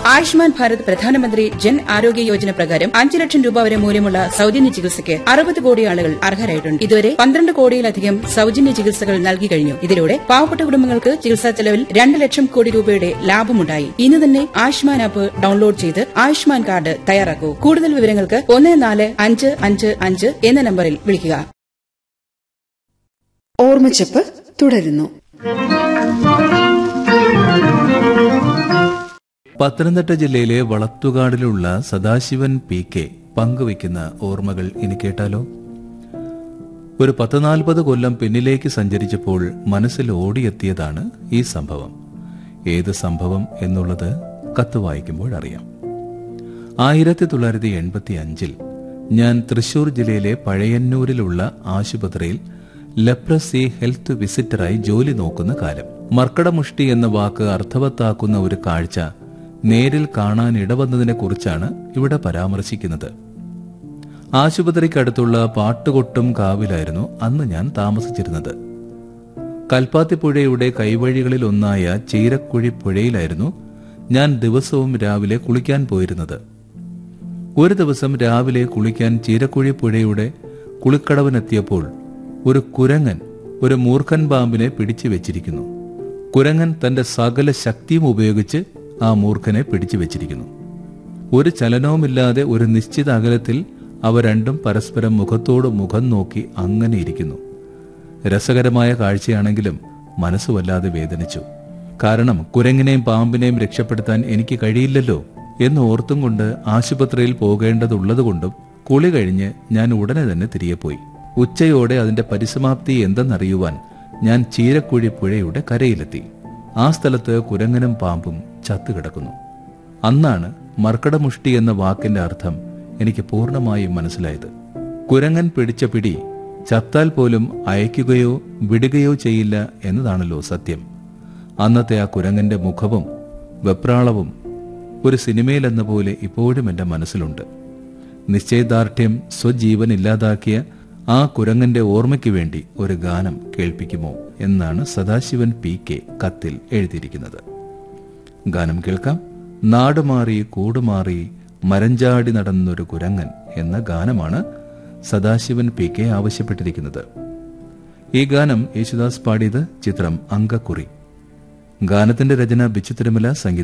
ആയുഷ്മാൻ ഭാരത് പ്രധാനമന്ത്രി ജൻ ആരോഗ്യ യോജന പ്രകാരം അഞ്ച് ലക്ഷം രൂപ വരെ മൂല്യമുള്ള സൌജന്യ ചികിത്സയ്ക്ക് അറുപത് കോടി ആളുകൾ അർഹരായിട്ടുണ്ട് ഇതുവരെ പന്ത്രണ്ട് കോടിയിലധികം സൌജന്യ ചികിത്സകൾ നൽകി കഴിഞ്ഞു ഇതിലൂടെ പാവപ്പെട്ട കുടുംബങ്ങൾക്ക് ചികിത്സാ ചെലവിൽ രണ്ട് ലക്ഷം കോടി രൂപയുടെ ലാഭമുണ്ടായി ഇന്ന് തന്നെ ആയുഷ്മാൻ ആപ്പ് ഡൌൺലോഡ് ചെയ്ത് ആയുഷ്മാൻ കാർഡ് തയ്യാറാക്കൂ കൂടുതൽ വിവരങ്ങൾക്ക് ഒന്ന് നാല് അഞ്ച് അഞ്ച് അഞ്ച് എന്ന നമ്പറിൽ വിളിക്കുക ഓർമ്മച്ചപ്പ് തുടരുന്നു പത്തനംതിട്ട ജില്ലയിലെ വളത്തുകാടിലുള്ള സദാശിവൻ പി കെ പങ്കുവയ്ക്കുന്ന ഓർമ്മകൾ ഇനി കേട്ടാലോ ഒരു പത്ത് നാൽപ്പത് കൊല്ലം പിന്നിലേക്ക് സഞ്ചരിച്ചപ്പോൾ മനസ്സിൽ ഓടിയെത്തിയതാണ് ഈ സംഭവം ഏത് സംഭവം എന്നുള്ളത് കത്ത് വായിക്കുമ്പോൾ അറിയാം ആയിരത്തി തൊള്ളായിരത്തി എൺപത്തി അഞ്ചിൽ ഞാൻ തൃശൂർ ജില്ലയിലെ പഴയന്നൂരിലുള്ള ആശുപത്രിയിൽ ലെപ്രസി ഹെൽത്ത് വിസിറ്ററായി ജോലി നോക്കുന്ന കാലം മർക്കടമുഷ്ടി എന്ന വാക്ക് അർത്ഥവത്താക്കുന്ന ഒരു കാഴ്ച നേരിൽ കാണാൻ ഇടവന്നതിനെ കുറിച്ചാണ് ഇവിടെ പരാമർശിക്കുന്നത് ആശുപത്രിക്കടുത്തുള്ള പാട്ടുകൊട്ടും കാവിലായിരുന്നു അന്ന് ഞാൻ താമസിച്ചിരുന്നത് കൽപ്പാത്തിപ്പുഴയുടെ കൈവഴികളിൽ ഒന്നായ ചീരക്കുഴി പുഴയിലായിരുന്നു ഞാൻ ദിവസവും രാവിലെ കുളിക്കാൻ പോയിരുന്നത് ഒരു ദിവസം രാവിലെ കുളിക്കാൻ ചീരക്കുഴി പുഴയുടെ കുളിക്കടവിനെത്തിയപ്പോൾ ഒരു കുരങ്ങൻ ഒരു മൂർഖൻ പാമ്പിനെ പിടിച്ചു വെച്ചിരിക്കുന്നു കുരങ്ങൻ തന്റെ സകല ശക്തിയും ഉപയോഗിച്ച് ആ മൂർഖനെ പിടിച്ചു വെച്ചിരിക്കുന്നു ഒരു ചലനവുമില്ലാതെ ഒരു നിശ്ചിത അകലത്തിൽ അവ രണ്ടും പരസ്പരം മുഖത്തോട് മുഖം നോക്കി അങ്ങനെ ഇരിക്കുന്നു രസകരമായ കാഴ്ചയാണെങ്കിലും മനസ്സ് വല്ലാതെ വേദനിച്ചു കാരണം കുരങ്ങിനെയും പാമ്പിനെയും രക്ഷപ്പെടുത്താൻ എനിക്ക് കഴിയില്ലല്ലോ എന്ന് ഓർത്തും കൊണ്ട് ആശുപത്രിയിൽ പോകേണ്ടതുള്ളതുകൊണ്ടും കുളി കഴിഞ്ഞ് ഞാൻ ഉടനെ തന്നെ തിരികെ പോയി ഉച്ചയോടെ അതിന്റെ പരിസമാപ്തി എന്തെന്നറിയുവാൻ ഞാൻ ചീരക്കുഴി പുഴയുടെ കരയിലെത്തി ആ സ്ഥലത്ത് കുരങ്ങനും പാമ്പും ചത്തുകിടക്കുന്നു അന്നാണ് മർക്കടമുഷ്ടി എന്ന വാക്കിന്റെ അർത്ഥം എനിക്ക് പൂർണ്ണമായും മനസ്സിലായത് കുരങ്ങൻ പിടിച്ച പിടി ചത്താൽ പോലും അയക്കുകയോ വിടുകയോ ചെയ്യില്ല എന്നതാണല്ലോ സത്യം അന്നത്തെ ആ കുരങ്ങന്റെ മുഖവും വെപ്രാളവും ഒരു സിനിമയിലെന്ന പോലെ ഇപ്പോഴും എന്റെ മനസ്സിലുണ്ട് നിശ്ചയദാർഢ്യം സ്വജീവൻ ഇല്ലാതാക്കിയ ആ കുരങ്ങന്റെ ഓർമ്മയ്ക്ക് വേണ്ടി ഒരു ഗാനം കേൾപ്പിക്കുമോ എന്നാണ് സദാശിവൻ പി കെ കത്തിൽ എഴുതിയിരിക്കുന്നത് ഗാനം കേൾക്കാം നാടുമാറി കൂടുമാറി മരഞ്ചാടി നടന്നൊരു കുരങ്ങൻ എന്ന ഗാനമാണ് സദാശിവൻ പി കെ ആവശ്യപ്പെട്ടിരിക്കുന്നത് ഈ ഗാനം യേശുദാസ് പാടിയത് ചിത്രം അങ്കക്കുറി ഗാനത്തിന്റെ രചന ബിച്ചു തിരുമല സംഗീതം